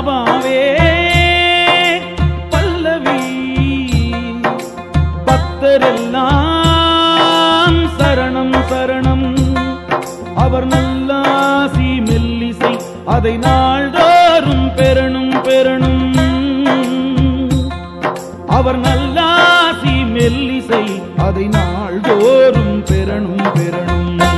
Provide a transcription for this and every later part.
பாபாவே பல்லவி பக்தரெல்லாம் சரணம் சரணம் அவர் நல்லாசி மெல்லிசை அதை நாள்தோறும் பெறணும் பெறணும் அவர் நல்லாசி மெல்லிசை அதை நாள்தோறும் பெறணும் பெறணும்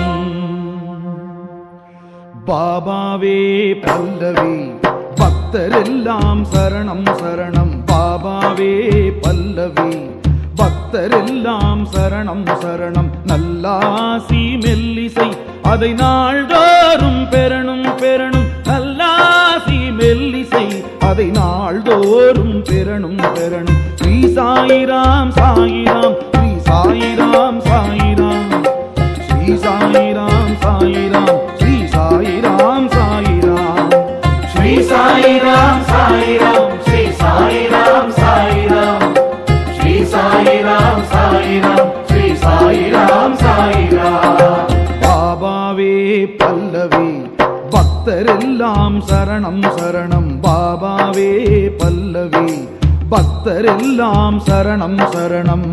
பாபாவே பல்லவி பக்தரெல்லாம் சரணம் சரணம் பாபாவே பல்லவி பக்தரெல்லாம் சரணம் சரணம் நல்லாசி மெல்லிசை அதை நாள்தோறும் பெறணும் பெறணும் நல்லாசி மெல்லிசை அதை நாள்தோறும் பெறணும் பெறணும் ஸ்ரீ சாயிராம் சாயிராம் ஸ்ரீ சாயிராம் சாயிராம் ஸ்ரீ சாயிராம் சாயிராம் ஸ்ரீ சாயிராம் சாயிராம் ஸ்ரீ சாயிராம் சாயிராம் ஸ்ரீ சாயிராம் சாயிராம் ஸ்ரீ சாயிராம் சாயிராம் ஸ்ரீ சாயிராம் சாயிராம் பாபாவே பல்லவி பக்தரெல்லாம் சரணம் சரணம் பாபாவே பல்லவி பக்தரெல்லாம் சரணம் சரணம்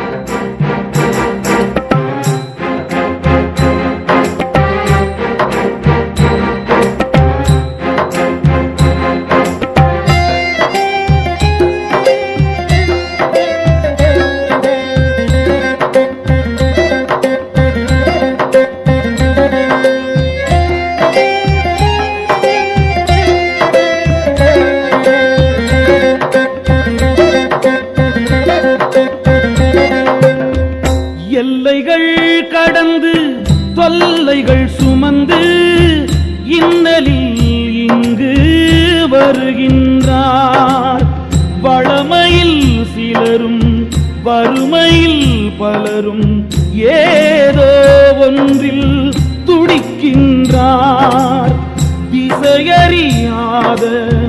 எல்லைகள் கடந்து தொல்லைகள் சுமந்து இன்னலில் இங்கு வருகின்றார் வளமையில் சிலரும் வறுமையில் பலரும் ஏதோ ஒன்றில் துடிக்கின்றார் திசையறியாத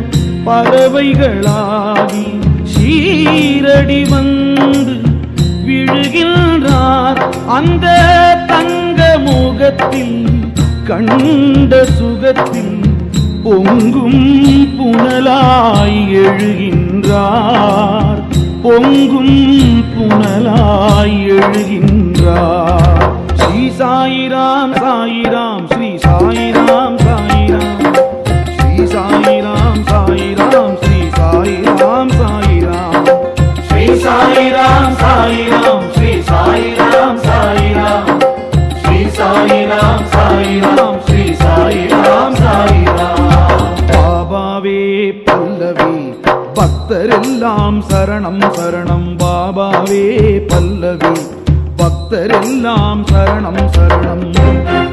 பறவைகளாகி சீரடி வந்து விழுகின்றார் அந்த தங்க முகத்தில் கண்ட சுகத்தில் பொங்கும் புனலாய் எழுகின்றார் பொங்கும் புனலாய் எழுகின்றார் ஸ்ரீ சாயிராம் சாயிராம் ஸ்ரீ சாயிராம் சாயிராம் ஸ்ரீ சாயிராம் சாயிராம் ஸ்ரீ சாயிராம் சாயிராம் ஸ்ரீ சாயிராம் சாயிராம் ஸ்ரீ சாயிராம் சாயிராம் ஸ்ரீ சாயிராம் சாயிராம் ஸ்ரீ சாயிராம் சாயிராம் பாபாவே பல்லவி பக்தரெல்லாம் சரணம் சரணம் பாபாவே பல்லவி பக்தரெல்லாம் சரணம் சரணம்